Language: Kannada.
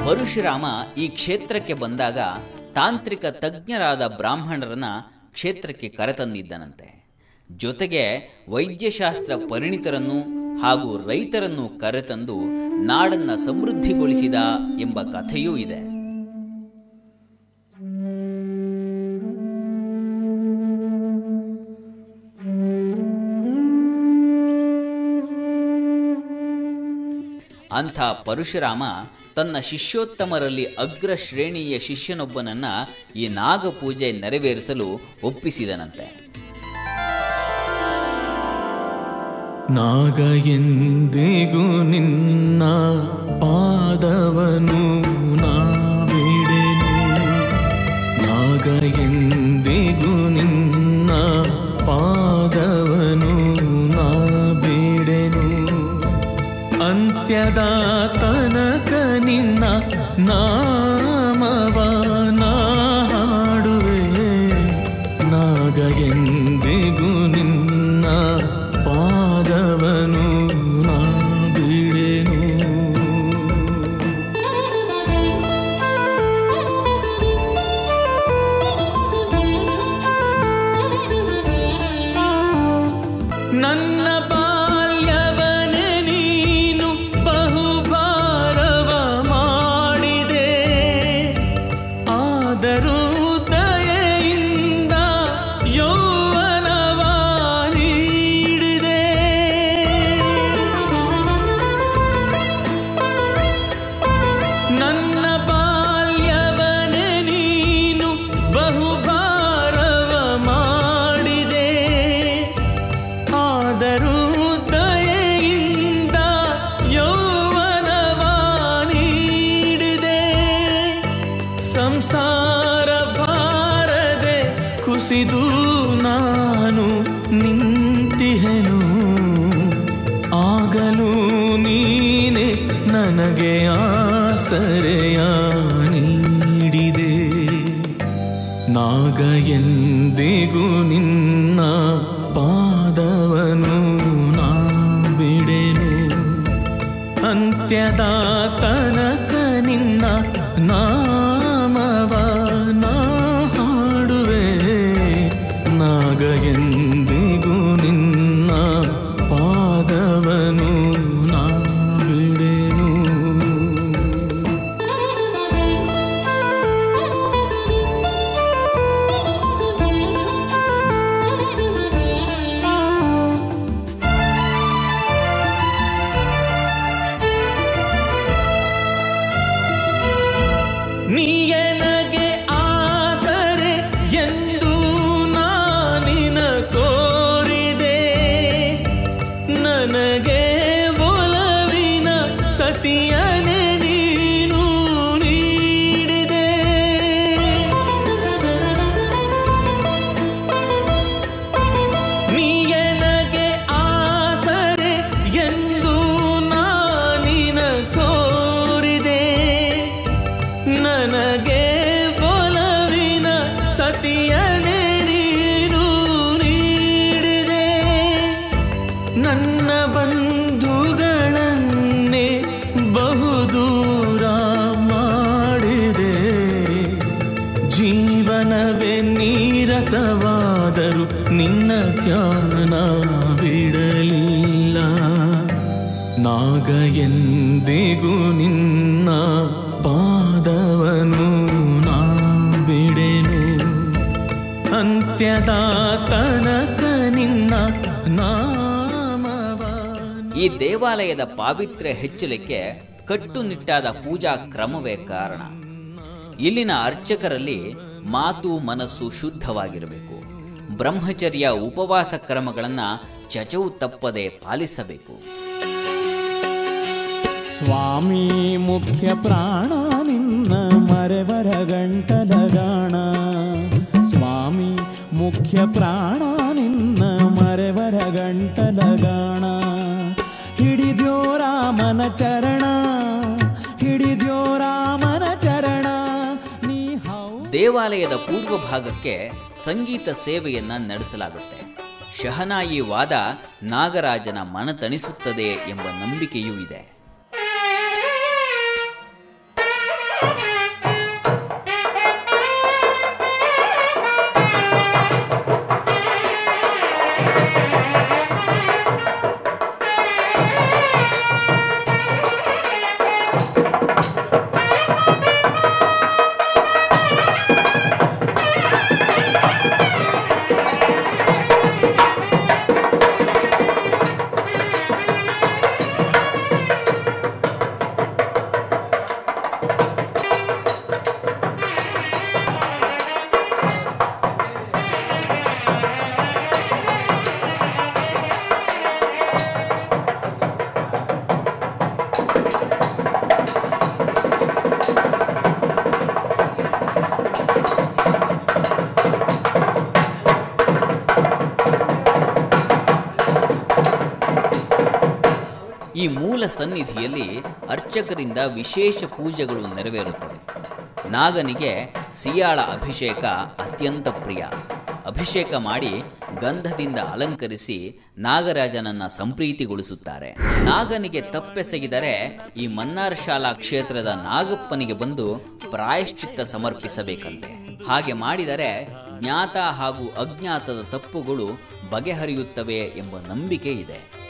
ಪರಶುರಾಮ ಈ ಕ್ಷೇತ್ರಕ್ಕೆ ಬಂದಾಗ ತಾಂತ್ರಿಕ ತಜ್ಞರಾದ ಬ್ರಾಹ್ಮಣರನ್ನ ಕ್ಷೇತ್ರಕ್ಕೆ ಕರೆತಂದಿದ್ದನಂತೆ ಜೊತೆಗೆ ವೈದ್ಯಶಾಸ್ತ್ರ ಪರಿಣಿತರನ್ನು ಹಾಗೂ ರೈತರನ್ನು ಕರೆತಂದು ನಾಡನ್ನ ಸಮೃದ್ಧಿಗೊಳಿಸಿದ ಎಂಬ ಕಥೆಯೂ ಇದೆ ಅಂಥ ಪರಶುರಾಮ ತನ್ನ ಶಿಷ್ಯೋತ್ತಮರಲ್ಲಿ ಅಗ್ರ ಶ್ರೇಣಿಯ ಶಿಷ್ಯನೊಬ್ಬನನ್ನ ಈ ನಾಗಪೂಜೆ ನೆರವೇರಿಸಲು ಒಪ್ಪಿಸಿದನಂತೆ ನಾಗ ಎಂದಿಗೂ ನಿನ್ನ ಪಾದವನು ನಾ ಬಿಡೆನು ನಾಗ ಎಂದಿಗೂ ನಿನ್ನ ಪಾದವನು ನಾ ಬಿಡೆನು ಅಂತ್ಯದ ತನಕ ನಿನ್ನ ನಾಮವ ನಾ ಹಾಡುವೆ ನಾಗ ಎಂದಿಗೂ ನಿನ್ನ ಪಾದವನು ನಾ ಬಿಡೆನು ನನ್ನ ಬಾಲ್ಯವನೆ ನೀನು ಬಹುಭಾರವ ಮಾಡಿದೆ ಆದರೂ ದಯೆಯಿಂದ ಯೌವನವ ನೀಡಿದೆ ನನ್ನ ಬಾಲ್ಯವನೆ ನೀನು ಬಹುಭಾರವ ಮಾಡಿದೆ ಆದರೂ ದಯೆಯಿಂದ ಯೌವನವ ನೀಡಿದೆ ಸಂಸಾರ ಬಾರದೆ ಕುಸಿದು ನಾನು ನಿಂತಿಹೆನು ಆಗಲೂ ನೀನೆ ನನಗೆ ಆಸರೆಯ ನೀಡಿದೆ ನಾಗ ಎಂದಿಗೂ ನಿನ್ನ ಪಾದವನು ನಾ ಬಿಡೆನು ಅಂತ್ಯದ ತನಕ ನಿನ್ನ ನಾಮವ ನಾ ಹಾಡುವೆ ನಾಗ ಎಂದಿಗೂ ನಿನ್ನ ಪಾದವನು ನಾ ಬಿಡೆನು ನೀಯನಗೆ ಆಸರೆ ಎಂದು ನಾನಿನ ಕೋರಿದೆ ನನಗೆ ಒಲವಿನ ಸತಿಯನೆ ನೀನು ನೀಡಿದೆ ನೀಯನಗೆ ಆಸರೆ ಎಂದು ನಾನಿನ ಕೋರಿದೆ ನನಗೆ ಒಲವಿನ ಸತಿಯನೆ ನೀನು ನೀಡಿದೆ ನನ್ನ ಬಂಧುಗಳನ್ನೇ ಬಹುದೂರ ಮಾಡಿದೆ ಜೀವನವೇ ನೀರಸವಾದರೂ ನಿನ್ನ ಧ್ಯಾನ ಬಿಡಲಿಲ್ಲ ನಾಗ ಎಂದಿಗೂ ನಿನ್ನ ಪಾದವನು ನಾ ಬಿಡೆನು ಅಂತ್ಯದ ತನಕ ನಿನ್ನ ನಾಮವ ಈ ದೇವಾಲಯದ ಪಾವಿತ್ರ್ಯ ಹೆಚ್ಚಲಿಕ್ಕೆ ಕಟ್ಟುನಿಟ್ಟಾದ ಪೂಜಾ ಕ್ರಮವೇ ಕಾರಣ ಇಲ್ಲಿನ ಅರ್ಚಕರಲ್ಲಿ ಮಾತು ಮನಸ್ಸು ಶುದ್ಧವಾಗಿರಬೇಕು ಬ್ರಹ್ಮಚರ್ಯ ಉಪವಾಸ ಕ್ರಮಗಳನ್ನು ಚಚವು ತಪ್ಪದೆ ಪಾಲಿಸಬೇಕು ಸ್ವಾಮಿ ಮುಖ್ಯ ಪ್ರಾಣ ನಿನ್ನ ಮರೆವರ ಗಂಟಲಗಾಣ ಸ್ವಾಮಿ ಮುಖ್ಯ ಪ್ರಾಣ ನಿನ್ನ ಮರೆವರ ಗಂಟಲಗಾಣ ಹಿಡಿದ್ಯೋ ರಾಮನ ಚರಣ ಹಿಡಿದ್ಯೋ ರಾಮನ ಚರಣ ನೀ ಹೌ ದೇವಾಲಯದ ಪೂರ್ವ ಭಾಗಕ್ಕೆ ಸಂಗೀತ ಸೇವೆಯನ್ನ ನಡೆಸಲಾಗುತ್ತೆ ಶಹನಾಯಿ ವಾದ ನಾಗರಾಜನ ಮನತಣಿಸುತ್ತದೆ ಎಂಬ ನಂಬಿಕೆಯೂ ಇದೆ ಈ ಮೂಲ ಸನ್ನಿಧಿಯಲ್ಲಿ ಅರ್ಚಕರಿಂದ ವಿಶೇಷ ಪೂಜೆಗಳು ನೆರವೇರುತ್ತವೆ ನಾಗನಿಗೆ ಸಿಯಾಳ ಅಭಿಷೇಕ ಅತ್ಯಂತ ಪ್ರಿಯ ಅಭಿಷೇಕ ಮಾಡಿ ಗಂಧದಿಂದ ಅಲಂಕರಿಸಿ ನಾಗರಾಜನನ್ನ ಸಂಪ್ರೀತಿಗೊಳಿಸುತ್ತಾರೆ ನಾಗನಿಗೆ ತಪ್ಪೆಸಗಿದರೆ ಈ ಮನ್ನಾರ್ ಶಾಲಾ ಕ್ಷೇತ್ರದ ನಾಗಪ್ಪನಿಗೆ ಬಂದು ಪ್ರಾಯಶ್ಚಿತ್ತ ಸಮರ್ಪಿಸಬೇಕಂತೆ ಹಾಗೆ ಮಾಡಿದರೆ ಜ್ಞಾತ ಹಾಗೂ ಅಜ್ಞಾತದ ತಪ್ಪುಗಳು ಬಗೆಹರಿಯುತ್ತವೆ ಎಂಬ ನಂಬಿಕೆ ಇದೆ